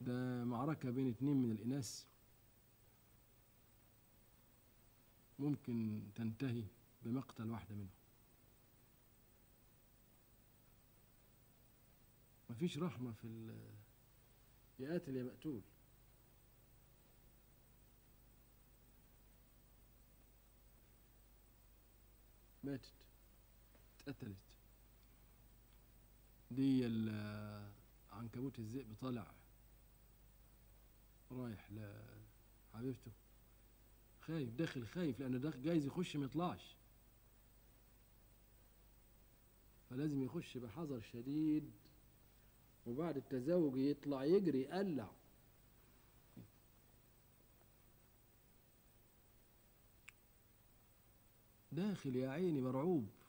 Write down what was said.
ده معركة بين اتنين من الإناث ممكن تنتهي بمقتل واحدة منهم مفيش رحمة في ال يا قاتل يا مقتول ماتت اتقتلت دي ال- عنكبوت الذئب طالع رايح لحبيبته خايف داخل خايف لأنه داخل جايز يخش ما يطلعش فلازم يخش بحذر شديد وبعد التزاوج يطلع يجري يقلع داخل يا عيني مرعوب